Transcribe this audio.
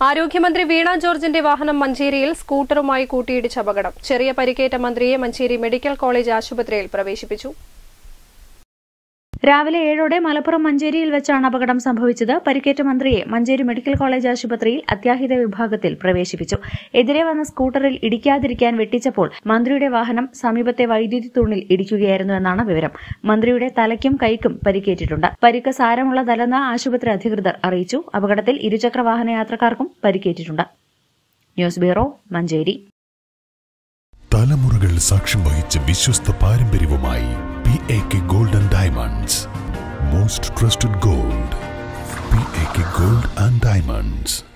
ആരോഗ്യമന്ത്രി വീണ ജോർജിന്റെ വാഹനം മഞ്ചേരിയിൽ സ്കൂട്ടറുമായി കൂട്ടിയിടിച്ച അപകടം ചെറിയ പരിക്കേറ്റ മന്ത്രിയെ മഞ്ചേരി മെഡിക്കൽ കോളേജ് ആശുപത്രിയിൽ പ്രവേശിപ്പിച്ചു രാവിലെ ഏഴോടെ മലപ്പുറം മഞ്ചേരിയിൽ വെച്ചാണ് അപകടം സംഭവിച്ചത് പരിക്കേറ്റ മന്ത്രിയെ മഞ്ചേരി മെഡിക്കൽ കോളേജ് ആശുപത്രിയിൽ അത്യാഹിത വിഭാഗത്തിൽ പ്രവേശിപ്പിച്ചു എതിരെ വന്ന സ്കൂട്ടറിൽ ഇടിക്കാതിരിക്കാൻ വെട്ടിച്ചപ്പോൾ മന്ത്രിയുടെ വാഹനം സമീപത്തെ വൈദ്യുതി തൂണിൽ ഇടിക്കുകയായിരുന്നു എന്നാണ് വിവരം മന്ത്രിയുടെ തലയ്ക്കും കൈക്കും പരിക്കേറ്റിട്ടുണ്ട് പരിക്ക് സാരമുള്ളതല്ലെന്ന് ആശുപത്രി അധികൃതർ അറിയിച്ചു അപകടത്തിൽ ഇരുചക്ര വാഹന യാത്രക്കാർക്കും പരിക്കേറ്റിട്ടുണ്ട് ന്യൂസ് ബ്യൂറോ മഞ്ചേരി തലമുറകൾ സാക്ഷ്യം വഹിച്ച വിശ്വസ്ത പാരമ്പര്യവുമായി P A K golden diamonds most trusted gold P A K gold and diamonds